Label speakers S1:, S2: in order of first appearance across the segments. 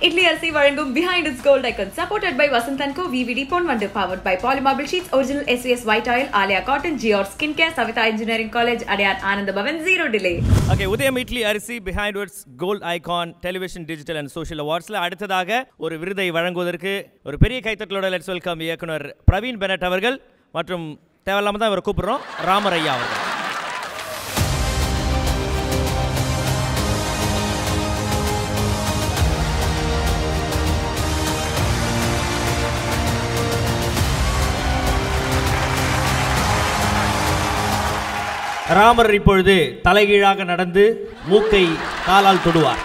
S1: இட்லி அரிசி வழங்கும் behind it's gold icon supported by Vasanthan co VVD பொன் வண்டு பவர்ட் பை பாலிமாபிள் sheets original SVS white oil Alia cotton ஜியோர் skin care Savitha engineering college Adyar Ananda Bhavan zero delay
S2: okay Udhayam idli அரிசி Behindwoods gold icon television digital and social அவார்ட்ஸில் அடுத்ததாக ஒரு விருதை வழங்குவதற்கு ஒரு பெரிய கைத்தட்டலோட லெட்ஸ் வெல்கம் இயக்குனர் பிரவீன் பெனட் அவர்கள் மற்றும் தேவையில்லாம தான் இவரை கூப்பிடுறோம் ராமரையா அவர்கள் ராமர் இப்பொழுது தலைகீழாக நடந்து மூக்கை காலால் தொடுவார்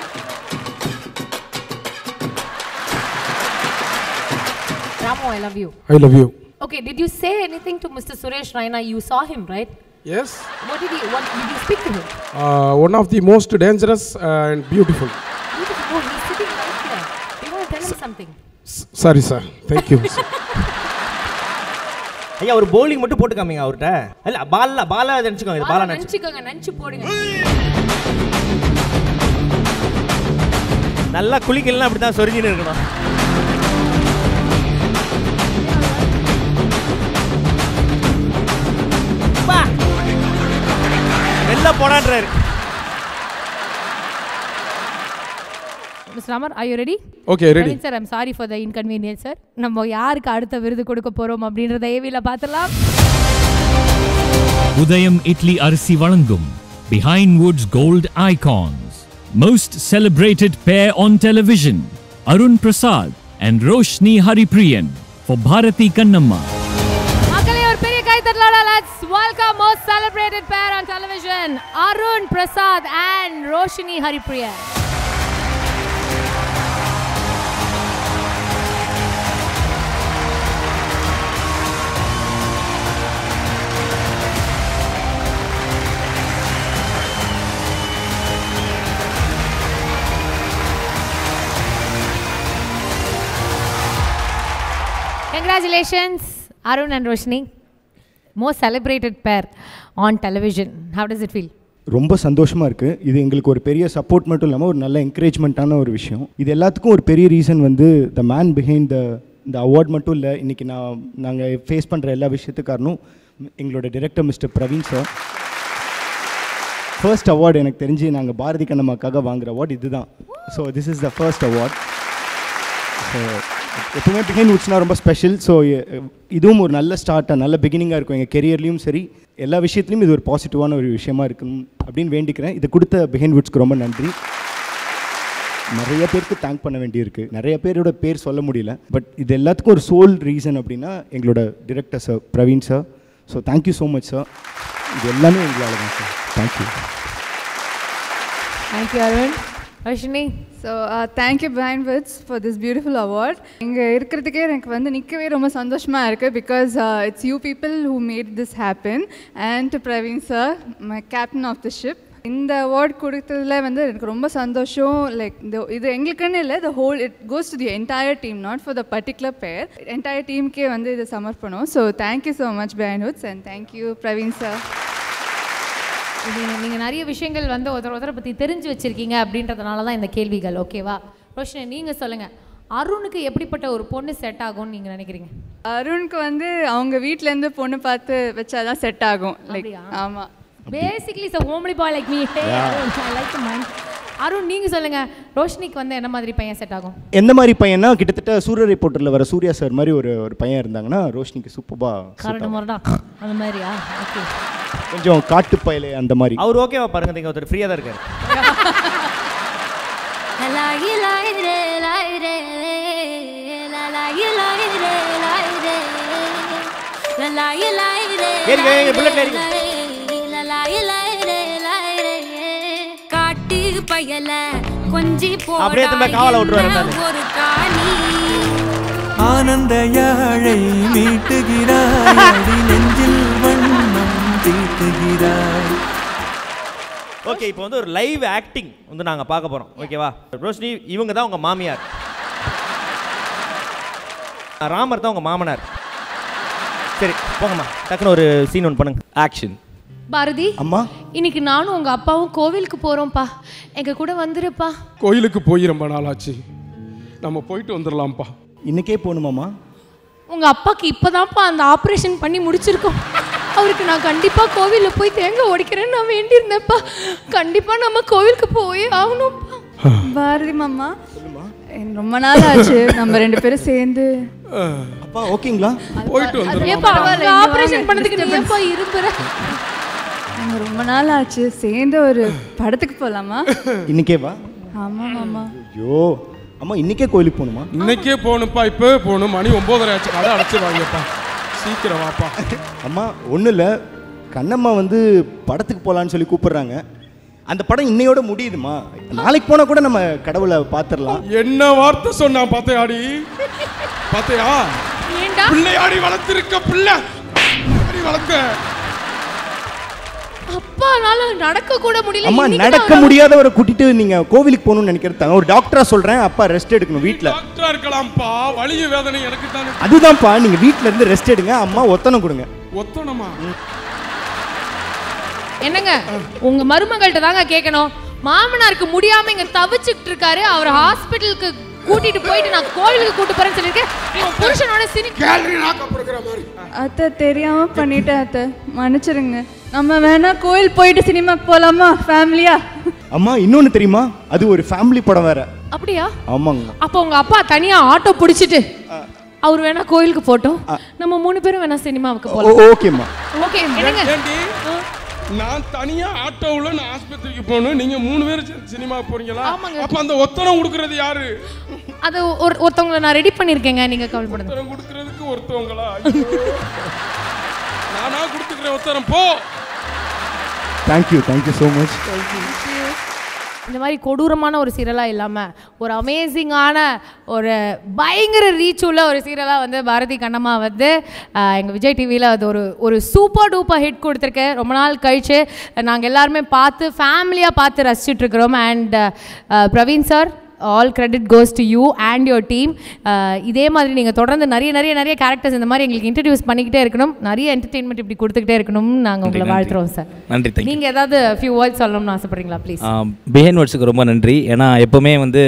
S3: Ramo, I love you.
S4: I love you.
S3: Okay, did you say anything to Mr. Suresh Raina? You saw him, right?
S4: Yes.
S3: What did he? What did you speak to him?
S4: Uh, one of the most dangerous and beautiful.
S3: Beautiful. Oh, he's sitting right here. You want to tell him something?
S4: S- sorry, sir. Thank you. sir.
S2: ஐயா ஒரு bowling மட்டும் போட்டு காமிங்க அவர்கிட்ட இல்ல பால்ல பாலா நினைச்சுக்கோங்க இது பாலா நினைச்சு
S3: நினைச்சுக்கோங்க நினைச்சு போடுங்க
S2: நல்லா குளிக்கலாம் அப்படி தான் சொரிஞ்சின்னு இருக்கணும் பா. வெளில போடான்றாரு
S3: Mr. Ramar, are you ready?
S4: Okay, ready.
S3: Praveen sir, I'm sorry for the inconvenience, sir. நம்ம யாருக்கு அடுத்த விருது கொடுக்க போறோம் அப்படின்றத ஏவில பார்த்துலாம்
S5: உதயம் இட்லி அரிசி வழங்கும் Behind Woods Gold Icons Most Celebrated Pair on Television Arun Prasad and Roshni Haripriyan for Bharati Kannamma
S3: மக்களே ஒரு பெரிய கை தட்டலோட let's welcome most celebrated pair on television Arun Prasad and Roshini Haripriya Congratulations, Arun and Roshni. Most celebrated pair on television. How does it feel?
S6: ரொம்ப சந்தோஷமாக இருக்குது இது எங்களுக்கு ஒரு பெரிய சப்போர்ட் மட்டும் இல்லாமல் ஒரு நல்ல என்கரேஜ்மெண்ட்டான ஒரு விஷயம் இது எல்லாத்துக்கும் ஒரு பெரிய ரீசன் வந்து த மேன் பிஹைண்ட் த இந்த அவார்ட் மட்டும் இல்லை இன்றைக்கி நான் நாங்கள் ஃபேஸ் பண்ணுற எல்லா விஷயத்துக்கு காரணம் எங்களோட director mister Praveen sir first award எனக்கு தெரிஞ்சு நாங்கள் பாரதி கண்ணம்மாக்காக வாங்குற அவார்டு இதுதான் so this is the first award so எப்பவுமே பிகைன் வுட்ஸ்னால் ரொம்ப ஸ்பெஷல் ஸோ இதுவும் ஒரு நல்ல ஸ்டார்ட்டாக நல்ல பிகினிங்காக இருக்கும் எங்கள் கெரியர்லேயும் சரி எல்லா விஷயத்துலையும் இது ஒரு பாசிட்டிவான ஒரு விஷயமா இருக்கணும் அப்படின்னு வேண்டிக்கிறேன் இதை கொடுத்த பிகைன் வுட்ஸ்க்கு ரொம்ப நன்றி நிறைய பேருக்கு தேங்க் பண்ண வேண்டியிருக்கு நிறைய பேரோட பேர் சொல்ல முடியல பட் இது எல்லாத்துக்கும் ஒரு சோல் ரீசன் அப்படின்னா எங்களோட director sir Praveen sir so thank you so much sir இது எல்லாமே எங்களால் தான் sir thank you
S3: Thank you, Arun. Roshni.
S7: So thank you Behindwoods for this beautiful award இங்கே இருக்கிறதுக்கே எனக்கு வந்து நிற்கவே ரொம்ப சந்தோஷமாக இருக்குது because it's you people who made this happen and to Praveen sir my captain of the ship இந்த அவார்ட் கொடுத்ததுல வந்து எனக்கு ரொம்ப சந்தோஷம் லைக் இந்த இது எங்களுக்குன்னு இல்லை the whole it goes to the entire team not for the particular pair entire டீமுக்கே வந்து இது சமர்ப்பணம் so thank you so much Behindwoods and thank you Praveen sir
S3: இது நீங்க நிறைய விஷயங்கள் வந்து ஒருத்தர் ஒருத்தரை பத்தி தெரிஞ்சு வச்சிருக்கீங்க அப்படின்றதுனால தான் இந்த கேள்விகள் ஓகேவா ரோஷினி நீங்க சொல்லுங்க அருணுக்கு எப்படிப்பட்ட ஒரு பொண்ணு செட் ஆகும்னு நீங்க நினைக்கிறீங்க
S7: அருணுக்கு வந்து அவங்க வீட்டிலேருந்து பொண்ணு பார்த்து வச்சாதான் செட் ஆகும் லைக்
S3: அப்படியா?
S7: ஆமாம்
S3: basically is homely boy like me I like mind Arun நீங்க சொல்லுங்க ரோஷினிக்கு வந்து என்ன மாதிரி பையன் செட் ஆகும்
S6: எந்த மாதிரி பையனா கிட்டத்தட்ட சூரிய ரிப்போர்ட்டரில் வர சூர்யா சார் மாதிரி ஒரு ஒரு பையன் இருந்தாங்கன்னா ரோஷினிக்கு சூப்பராக
S3: கரண்ட் முரடா அந்த மாதிரியா ஓகே
S6: கொஞ்சம் காட்டு பயலே அந்த மாதிரி
S2: அவர் ஓகேவா பாருங்க நீங்க ஒருத்தர் ஃப்ரீயா தான் இருக்காரு ஏறிங்க, ஏறிங்க, bulletல ஏறிங்க.
S8: காட்டு பயல கொஞ்சி
S2: அப்படியே திரும்ப காவலை விட்டுருவாரு
S8: போடா
S2: இருந்தாரு.
S8: ஒரு காணி
S9: ஆனந்த யாழை மீட்டுகிறாய் அடி நெஞ்சில் வண்ணம் தீட்டுகிறாய்
S2: ஓகே இப்போ வந்து ஒரு லைவ் ஆக்டிங் வந்து நாங்க பார்க்க போறோம் ஓகேவா ரோஷினி இவங்க தான் உங்க மாமியார் ராமர் தான் உங்க மாமனார் சரி போங்கம்மா டக்குன்னு ஒரு சீன் ஒன்று பண்ணுங்க ஆக்ஷன்
S3: பாரதி
S6: அம்மா
S3: இன்னைக்கு நானும் உங்க அப்பாவும் கோவிலுக்கு போறோம்ப்பா எங்க கூட வந்துருப்பா
S4: கோயிலுக்கு போய் ரொம்ப நாள் ஆச்சு நம்ம போயிட்டு வந்துடலாம்ப்பா
S6: இன்னைக்கே போகணுமாம்மா
S3: உங்க அப்பாக்கு இப்பதான்ப்பா அந்த ஆபரேஷன் பண்ணி முடிச்சிருக்கோம் அவருக்கு நான் கண்டிப்பா கோவில்ல போய் தேங்காய் உடைக்கிறேன்னு நான் வேண்டியிருந்தேன்ப்பா கண்டிப்பா நம்ம கோவிலுக்கு போய் ஆகணும்ப்பா
S7: பாரதி மாமா எனக்கு ரொம்ப நாள் ஆச்சு நம்ம ரெண்டு பேரும் சேர்ந்து
S6: அப்பா ஓகேங்களா
S4: போயிட்டு வந்துடலாம்
S3: ஏப்பா
S7: பரவாயில்ல, இங்க
S3: ஆபரேஷன்
S7: வாங்க,
S3: பண்ணதுக்கு நீ
S7: disturbance.
S3: ஏப்பா இருப்புற
S7: நம்ம ரொம்ப நாள் ஆச்சு சேர்ந்து ஒரு படத்துக்கு போகலாமா
S6: இன்னைக்கே வா
S7: ஆமா மாமா
S6: ஐயோ அம்மா இன்னைக்கே கோயிலுக்கு போகணுமா
S4: இன்னைக்கே போகணும்ப்பா இப்போவே போகணும் மணி ஒம்போதரை ஆச்சு கடை அடைச்சிருவாங்கப்பா சீக்கிரம் வாப்பா
S6: அம்மா ஒன்றும் இல்லை கண்ணம்மா வந்து படத்துக்கு போகலான்னு சொல்லி கூப்பிடுறாங்க அந்த படம் இன்னையோட முடியுதுமா நாளைக்கு போனால் கூட நம்ம கடவுளை பார்த்துடலாம்
S4: என்ன வார்த்தை சொன்னான் பாத்தையாடி பாத்தையா
S3: ஏண்டா
S4: பிள்ளையாடி வளர்த்திருக்க பிள்ளை பிள்ளையாடி வளர்க்க
S3: அப்பானால நடக்க கூட முடியல
S6: அம்மா
S3: இன்னைக்கு
S6: நடக்க
S3: தான்
S6: முடியாதவரை கூட்டிட்டு நீங்க கோவிலுக்கு போகணும்னு நினைக்கிறதாங்க ஒரு டாக்டரா சொல்றேன் அப்பா ரெஸ்ட் எடுக்கணும் வீட்ல
S4: டாக்டரா இருக்கலாம்ப்பா வலிய வேதனை எனக்கு தானே
S6: அதுதான்ப்பா நீங்க வீட்ல இருந்து ரெஸ்ட் எடுங்க அம்மா ஒத்தனம் கொடுங்க
S4: ஒத்தனமா
S3: என்னங்க உங்க மருமகள்கிட்ட தாங்க கேட்கணும் மாமனாருக்கு முடியாம இங்க தவிச்சுக்கிட்டு இருக்காரு அவர் ஹாஸ்பிட்டலுக்கு கூட்டிட்டு போயிட்டு நான் கோவிலுக்கு கூட்டு போறேன்னு சொல்லியிருக்கேன் உன் புருஷனோட சினி
S4: கேலரி நாக்கப்படுகிற மாதிரி
S7: அத்தை தெரியாம பண்ணிட்டேன் அத்தை மன்னிச்சிருங்க நம்ம வேணா கோயில் போயிட்டு சினிமாக்கு போலாமா ஃபேமிலியா
S6: அம்மா இன்னொன்னு தெரியுமா அது ஒரு ஃபேமிலி படம் வேற
S3: அப்படியா
S6: ஆமாங்க
S3: அப்போ உங்க அப்பா தனியா ஆட்டோ பிடிச்சிட்டு அவர் வேணா கோயிலுக்கு போட்டோம் நம்ம மூணு பேரும் வேணா சினிமாவுக்கு
S6: ஓ-
S3: போலாம்
S6: ஓகேம்மா
S3: ஓகே என்னங்க
S4: ஏண்டி நான் தனியா ஆட்டோவுல நான் ஆஸ்பத்திரிக்கு போகணும் நீங்க மூணு பேரும் சேர்ந்து சினிமாவுக்கு போறீங்களா
S3: ஆமாங்க.
S4: அப்ப அந்த ஒத்தனம் கொடுக்கறது யாரு
S3: அது ஒரு ஒருத்தவங்களை நான் ரெடி பண்ணிருக்கேங்க நீங்க கவலைப்படுங்க
S4: ஒத்தனம் கொடுக்கறதுக்கு ஒருத்தவங்களா ஐயோ. நானா கொடுத்துக்கிறேன் ஒத்தனம் போ
S6: தேங்க்யூ தேங்க்யூ ஸோ மச்
S3: இந்த மாதிரி கொடூரமான ஒரு சீரியலாக இல்லாமல் ஒரு அமேசிங்கான ஒரு பயங்கர ரீச் உள்ள ஒரு சீரியலாக வந்து பாரதி கண்ணம்மா வந்து எங்கள் விஜய் டிவியில் அது ஒரு ஒரு சூப்பர் டூப்பர் ஹிட் கொடுத்துருக்கு ரொம்ப நாள் கழிச்சு நாங்கள் எல்லாருமே பார்த்து ஃபேமிலியாக பார்த்து ரசிச்சுட்டு இருக்கிறோம் and Praveen sir all credit goes to you and your team இதே மாதிரி நீங்கள் தொடர்ந்து நிறைய நிறைய நிறைய கேரக்டர்ஸ் இந்த மாதிரி எங்களுக்கு இன்ட்ரடியூஸ் பண்ணிக்கிட்டே இருக்கணும் நிறைய என்டர்டெயின்மெண்ட் இப்படி கொடுத்துக்கிட்டே இருக்கணும்னு நாங்கள் உங்களை
S10: நன்றி.
S3: வாழ்த்துறோம் சார்
S10: நன்றி தேங்க்யூ
S3: நீங்கள் ஏதாவது ஃபியூ வேர்ட்ஸ் சொல்லணும்னு ஆசைப்படுறீங்களா ப்ளீஸ்
S10: பிஹைண்ட் வேர்ட்ஸுக்கு ரொம்ப நன்றி ஏன்னா எப்போவுமே வந்து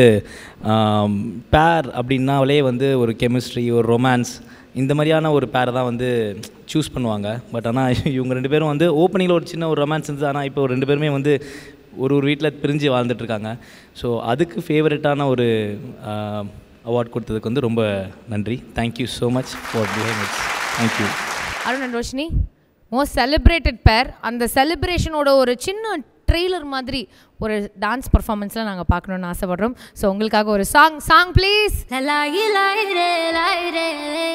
S10: பேர் அப்படின்னாலே வந்து ஒரு கெமிஸ்ட்ரி ஒரு ரொமான்ஸ் இந்த மாதிரியான ஒரு பேரை தான் வந்து சூஸ் பண்ணுவாங்க பட் ஆனால் இவங்க ரெண்டு பேரும் வந்து ஓப்பனிங்கில் ஒரு சின்ன ஒரு ரொமான்ஸ் இருந்துச்சு ஆனால் இப்போ ரெண்டு பேருமே வந்து ஒரு ஒரு வீட்டில் பிரிஞ்சு வாழ்ந்துட்டு இருக்காங்க ஸோ அதுக்கு ஃபேவரட்டான ஒரு அவார்ட் கொடுத்ததுக்கு வந்து ரொம்ப நன்றி thank you so much for Behindwoods thank you
S3: Arun and Roshini most celebrated pair அந்த செலிப்ரேஷனோட ஒரு சின்ன ட்ரெய்லர் மாதிரி ஒரு டான்ஸ் பர்ஃபார்மன்ஸில் நாங்கள் பார்க்கணுன்னு ஆசைப்படுறோம் ஸோ உங்களுக்காக ஒரு சாங் சாங் ப்ளீஸ்
S8: லாயி லாய் ரே லாய் ரே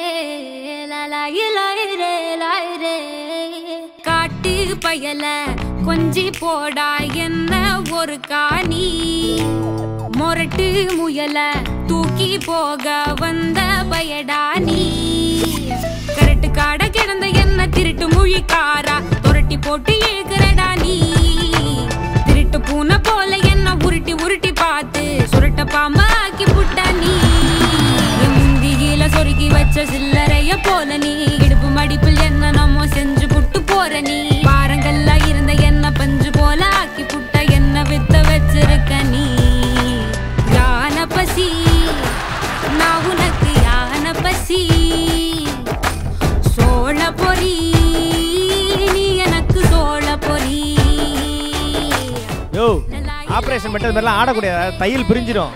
S8: லாயி லாய் ரே லாய் ரே காட்டு பயல கொஞ்சி போடா என்ன ஒரு காணி மொரட்டு முயல தூக்கி போக வந்த பயடா நீ கரட்டு காட கிடந்த என்ன திருட்டு முழிக்காரா துரட்டி போட்டு இழுக்கிறடா நீ திருட்டு பூனை போல என்ன உருட்டி உருட்டி பார்த்து சுருட்ட பாம்பா ஆக்கி புட்டா நீ என் முந்தியில சொருகி வச்ச சில்லறைய போல நீ இடுப்பு மடிப்பில் என்ன நம்ம செஞ்சு புட்டு போற நீ பாரங்கள்ல இருந்த என்ன பஞ்சு போல ஆக்கி புட்ட என்ன வித்த வச்சிருக்க நீ யான பசி நான் உனக்கு யான பசி சோழ பொறி நீ எனக்கு சோழ பொறி
S2: யோ ஆப்ரேஷன் பண்ணுறது மாதிரிலாம் ஆடக்கூடாது தையல் பிரிஞ்சிடும்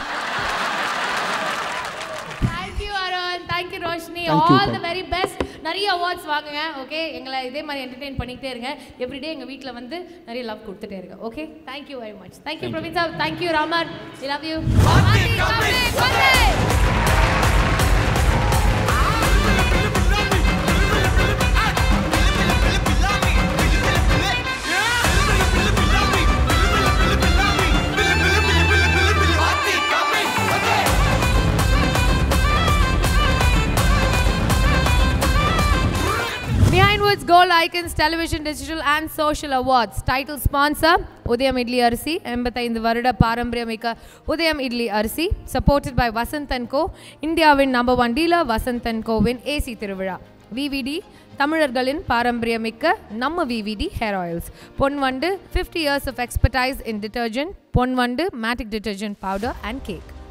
S3: thank you Arun thank you Roshini
S6: Thank you,
S3: all the
S6: thank
S3: very best நிறைய அவார்ட்ஸ் வாங்குங்க ஓகே எங்களை இதே மாதிரி என்டர்டெயின் பண்ணிக்கிட்டே இருங்க எவ்ரிடே எங்கள் வீட்டில் வந்து நிறைய லவ் கொடுத்துட்டே இருங்க okay thank you very much thank you Praveen sir thank you Ramar I love you Behind Woods Gold Icons Television Digital and Social Awards Title Sponsor உதயம் இட்லி அரிசி எண்பத்தைந்து வருட பாரம்பரியமிக்க உதயம் இட்லி அரிசி Supported by Vasanth and co இந்தியாவின் number one dealer Vasanth and கோவின் ஏசி திருவிழா விவிடி தமிழர்களின் பாரம்பரியமிக்க நம்ம VVD hair oils Ponvandu fifty years of expertise in detergent Ponvandu matic detergent powder and cake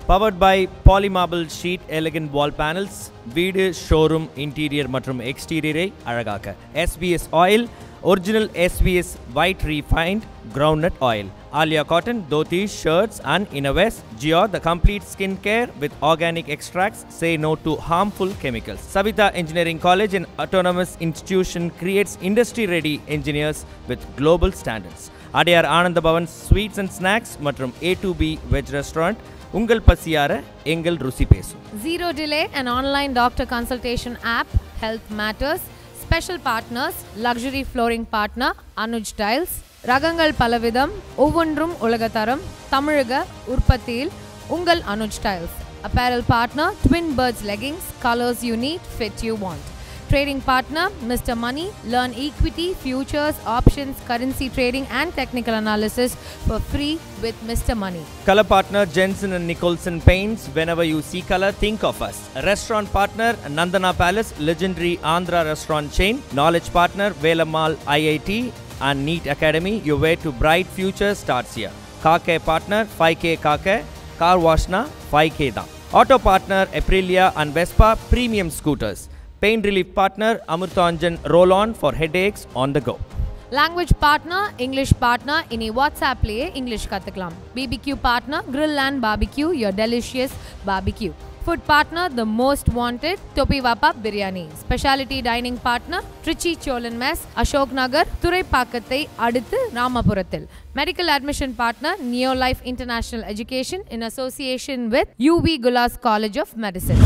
S2: powered by polymarble sheet elegant wall panels வீடு showroom interior மற்றும் எக்ஸ்டீரியரை அழகாக்க SPS oil original SPS white refined groundnut oil Alia cotton, dhotis, shirts and innerwears. Gio, the complete skincare with organic extracts, say no to harmful chemicals. Savita Engineering College, an autonomous institution, creates industry-ready engineers with global standards. Adyar Ananda Bhavan sweets and snacks மற்றும் A to B veg restaurant உங்கள் பசியார எங்கள் ருசி பேசும்
S3: Zero Delay, an online doctor consultation app, Health Matters. Special partners, luxury flooring partner, Anuj Tiles. ரகங்கள் பலவிதம் ஒவ்வொன்றும் உலகத்தரம் தமிழக உற்பத்தியில் உங்கள் Anuj tiles apparel partner twin birds leggings colours you need fit you want Trading partner, Mr. Money. Learn equity, futures, options, currency trading, and technical analysis for free with Mr. Money.
S2: Color partner Jensen and Nicholson Paints. Whenever you see color, think of us. Restaurant partner Nandana Palace, legendary Andhra restaurant chain. Knowledge partner Velamal IIT and NEET Academy. Your way to bright future starts here. Car care partner 5K Car Care. Car Washna 5K தான். Auto partner Aprilia and Vespa premium scooters. Pain relief partner Amurthanjan Roll On for headaches on the go.
S3: Language partner English partner இனி வாட்ஸ்அப்லேயே English கற்றுக்கலாம் BBQ partner grill and barbecue your delicious barbecue food partner the most wanted Thoppi Vappa Biryani speciality dining partner Trichy Chozhan mess Ashok Nagar துறைப்பாக்கத்தை அடுத்து ராமபுரத்தில் medical admission partner neo life international education in association with UV Gullas college of medicine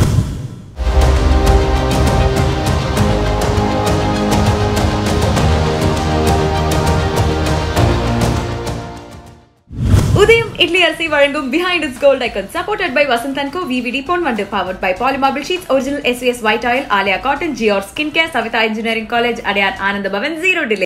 S1: Udhayam idli அரிசி வழங்கும் behind it's gold icon supported by Vasanth and co VVD பொன் Vandu powered by polymarble sheets original SVS white oil Alia cotton ஜியோர் skin care Savitha engineering college Adyar Ananda Bhavan zero delay